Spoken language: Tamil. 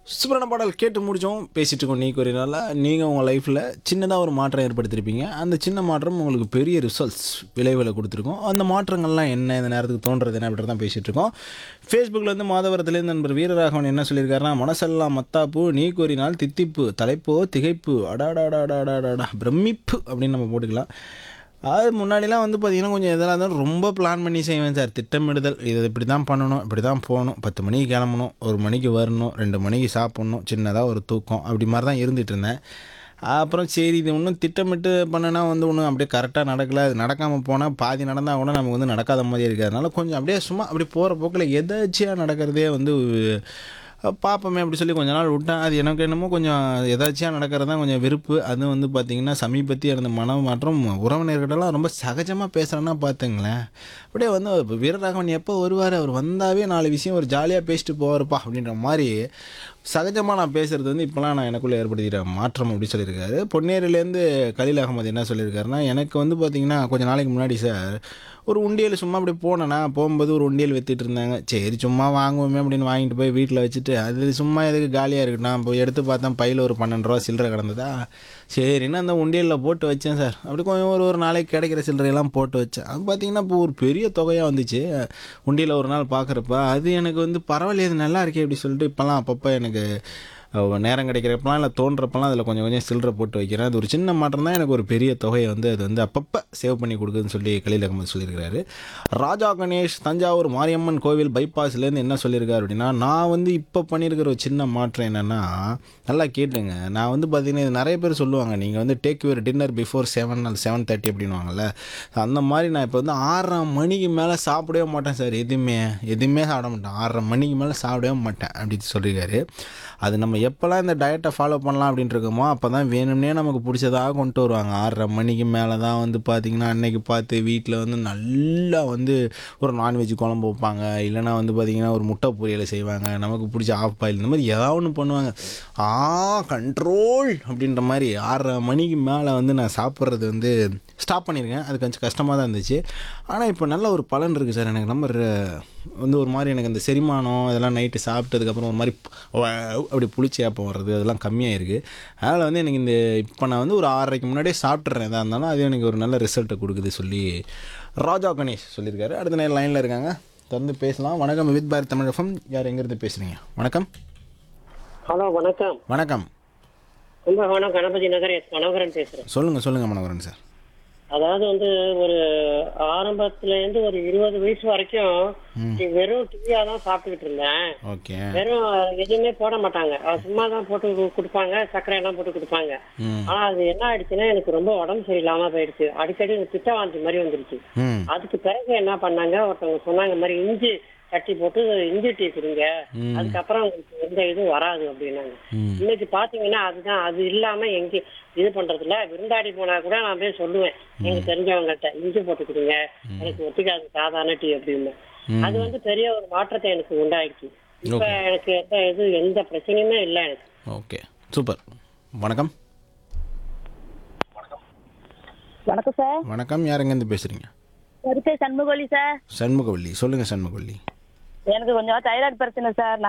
சூப்பரான பாடல் கேட்டு முடித்தோம் பேசிட்டு இருக்கோம் நீ கூறினால நீங்கள் உங்கள் லைஃப்பில் சின்னதாக ஒரு மாற்றம் ஏற்படுத்தியிருப்பீங்க அந்த சின்ன மாற்றம் உங்களுக்கு பெரிய ரிசல்ட்ஸ் விளைவில் கொடுத்துருக்கோம் அந்த மாற்றங்கள்லாம் என்ன இந்த நேரத்துக்கு தோன்றது என்ன அப்படி தான் பேசிகிட்டு இருக்கோம் ஃபேஸ்புக்கில் வந்து மாதவரத்துலேருந்து நண்பர் வீரராகவன் என்ன சொல்லியிருக்காருன்னா மனசெல்லாம் மத்தாப்பு நீ கூறினால் தித்திப்பு தலைப்போ திகைப்பு அடாடாடாடாடாடா பிரமிப்பு அப்படின்னு நம்ம போட்டுக்கலாம் அது முன்னாடிலாம் வந்து பார்த்திங்கன்னா கொஞ்சம் எதெல்லாம் இருந்தாலும் ரொம்ப பிளான் பண்ணி செய்வேன் சார் திட்டமிடுதல் இது இப்படி தான் பண்ணணும் இப்படி தான் போகணும் பத்து மணிக்கு கிளம்பணும் ஒரு மணிக்கு வரணும் ரெண்டு மணிக்கு சாப்பிட்ணும் சின்னதாக ஒரு தூக்கம் அப்படி மாதிரி தான் இருந்துகிட்டு இருந்தேன் அப்புறம் சரி இது இன்னும் திட்டமிட்டு பண்ணுனா வந்து ஒன்றும் அப்படியே கரெக்டாக நடக்கல அது நடக்காமல் போனால் பாதி நடந்தால் கூட நமக்கு வந்து நடக்காத மாதிரி இருக்குது அதனால கொஞ்சம் அப்படியே சும்மா அப்படி போகிற போக்கில் எதாச்சியாக நடக்கிறதே வந்து பார்ப்போமே அப்படி சொல்லி கொஞ்ச நாள் விட்டேன் அது எனக்கு என்னமோ கொஞ்சம் எதாச்சியாக நடக்கிறது தான் கொஞ்சம் விருப்பு அது வந்து பார்த்திங்கன்னா சமீபத்திய அந்த மன மாற்றம் உறவினர்கிட்டலாம் ரொம்ப சகஜமாக பேசுகிறேன்னா பார்த்துங்களேன் அப்படியே வந்து இப்ப வீரராகவன் எப்போ வருவார் அவர் வந்தாவே நாலு விஷயம் ஒரு ஜாலியாக பேசிட்டு போவார்ப்பா அப்படின்ற மாதிரி சகஜமாக நான் பேசுகிறது வந்து இப்போலாம் நான் எனக்குள்ளே ஏற்படுத்திக்கிற மாற்றம் அப்படி சொல்லியிருக்காரு பொன்னேரிலேருந்து கலீல் அகமது என்ன சொல்லியிருக்காருன்னா எனக்கு வந்து பார்த்திங்கன்னா கொஞ்ச நாளைக்கு முன்னாடி சார் ஒரு உண்டியல் சும்மா அப்படி போனேன்னா போகும்போது ஒரு உண்டியல் வித்துட்டு இருந்தாங்க சரி சும்மா வாங்குவோமே அப்படின்னு வாங்கிட்டு போய் வீட்டில் வச்சுட்டு அது சும்மா எதுக்கு காலியாக இருக்கட்டும் போய் எடுத்து பார்த்தேன் பையில் ஒரு பன்னெண்டு ரூபா சில்லறை கிடந்ததா சரின்னு அந்த உண்டியலில் போட்டு வச்சேன் சார் அப்படி கொஞ்சம் ஒரு ஒரு நாளைக்கு கிடைக்கிற சில்லறையெல்லாம் போட்டு வச்சேன் அது பார்த்தீங்கன்னா இப்போ ஒரு பெரிய தொகையாக வந்துச்சு உண்டியலில் ஒரு நாள் பார்க்குறப்ப அது எனக்கு வந்து பரவாயில்லையே இது நல்லா இருக்கே அப்படி சொல்லிட்டு இப்போல்லாம் அப்பப்போ எனக்கு அஹ், நேரம் கிடைக்கிறப்பலாம் இல்லை தோன்றப்பெல்லாம் அதில் கொஞ்சம் கொஞ்சம் சில்லறை போட்டு வைக்கிறேன் அது ஒரு சின்ன மாற்றம் தான் எனக்கு ஒரு பெரிய தொகையை வந்து அது வந்து அப்பப்போ சேவ் பண்ணி கொடுக்குதுன்னு சொல்லி கலீல் அகமது சொல்லியிருக்காரு ராஜா கணேஷ் தஞ்சாவூர் மாரியம்மன் கோவில் பைபாஸ்லேருந்து என்ன சொல்லியிருக்காரு அப்படின்னா நான் வந்து இப்போ பண்ணியிருக்கிற ஒரு சின்ன மாற்றம் என்னென்னா நல்லா கேட்டுங்க நான் வந்து பார்த்தீங்கன்னா இது நிறைய பேர் சொல்லுவாங்க நீங்கள் வந்து take your dinner before seven அல்ல செவன் தேர்ட்டி அப்படின்வாங்கல்ல அந்த மாதிரி நான் இப்போ வந்து ஆறரை மணிக்கு மேலே சாப்பிடவே மாட்டேன் சார் எதுவுமே எதுவுமே சாப்பிட மாட்டேன் ஆறரை மணிக்கு மேலே சாப்பிடவே மாட்டேன் அப்படின்னு சொல்லியிருக்காரு அது நம்ம எப்போல்லாம் இந்த டயட்டை ஃபாலோ பண்ணலாம் அப்படின்ட்டு இருக்கோமோ அப்போ தான் வேணும்னே நமக்கு பிடிச்சதாக கொண்டு வருவாங்க ஆறரை மணிக்கு மேலே தான் வந்து பார்த்திங்கன்னா அன்னைக்கு பார்த்து வீட்டில் வந்து நல்லா வந்து ஒரு நான்வெஜ் குழம்பு வைப்பாங்க இல்லைனா வந்து பார்த்திங்கன்னா ஒரு முட்டை பொரியலை செய்வாங்க நமக்கு பிடிச்ச ஆஃப் பாயில் இந்த மாதிரி ஏதாவது ஒன்று பண்ணுவாங்க ஆ கண்ட்ரோல் அப்படின்ற மாதிரி ஆறரை மணிக்கு மேலே வந்து நான் சாப்பிட்றது வந்து ஸ்டாப் பண்ணியிருக்கேன் அது கொஞ்சம் கஷ்டமாக தான் இருந்துச்சு ஆனால் இப்போ நல்ல ஒரு பலன் இருக்குது சார் எனக்கு நம்ம ர- வந்து ஒரு மாதிரி எனக்கு அந்த செரிமானம் இதெல்லாம் நைட்டு சாப்பிட்டதுக்கப்புறம் ஒரு மாதிரி வ- அப்படி புளிச்சி ஏப்பம் வர்றது அதெல்லாம் கம்மியாக இருக்குது அதனால் வந்து எனக்கு இந்த இப்போ நான் வந்து ஒரு ஆறரைக்கு முன்னாடியே சாப்பிட்றேன் எதாக இருந்தாலும் அது எனக்கு ஒரு நல்ல ரிசல்ட்டை கொடுக்குது சொல்லி ராஜா கணேஷ் சொல்லியிருக்காரு அடுத்த நேரம் லைனில் இருக்காங்க தொடர்ந்து பேசலாம் வணக்கம் வித் பாரத் தமிழ் எஃப்எம் யார் எங்கேருந்து பேசுகிறீங்க வணக்கம் ஹலோ வணக்கம் வணக்கம் கும்பகோணம் கணபதி நகர் எஸ் மனோகரன் பேசுறேன் சொல்லுங்கள் சொல்லுங்கள் மனோகரன் சார் அதாவது வந்து ஒரு ஆரம்பத்துல இருந்து ஒரு இருபது வயசு வரைக்கும் வெறும் டீயா தான் சாப்பிட்டுக்கிட்டு இருந்தேன் ஓகே வெறும் எதுவுமே போட மாட்டாங்க அது சும்மா தான் போட்டு கு- கொடுப்பாங்க சர்க்கரை எல்லாம் போட்டு கொடுப்பாங்க ம் ஆனா அது என்ன ஆயிடுச்சுன்னா எனக்கு ரொம்ப உடம்பு சரியில்லாம போயிடுச்சு அடிக்கடி எனக்கு பித்த வாந்தி மாதிரி வந்துருச்சு ம் அதுக்கு பிறகு என்ன பண்ணாங்க ஒருத்தவங்க சொன்னாங்க இந்த மாதிரி இஞ்சி தட்டி போட்டு இஞ்சி டீ குடிங்க ம். அதுக்கப்புறம் உங்களுக்கு எந்த இதுவும் வராது அப்படின்னாங்க ம் இன்னைக்கு பாத்தீங்கன்னா அதுதான் அது இல்லாம எங்க இது பண்றதுல விருந்தாடி போனா கூட நான் போய் சொல்லுவேன் எங்க தெரிஞ்சவங்கள்ட்ட இஞ்சி போட்டு கொடுங்க எனக்கு ஒத்துக்காது சாதாரண டீ அப்படின்னு ம். அது வந்து பெரிய ஒரு மாற்றத்தை எனக்கு உண்டாயிடுச்சு இப்ப எனக்கு எந்த இது எந்த பிரச்சனையுமே இல்லை எனக்கு ஓகே சூப்பர் வணக்கம் வணக்கம் சார் வணக்கம் யார் எங்கேருந்து பேசுகிறீங்க வரிசை சண்முகவலி சார் சண்முகவல்லி சொல்லுங்கள் சண்முகவல்லி எனக்கு கொஞ்சம் தைராய்டு பிரச்சனை சார்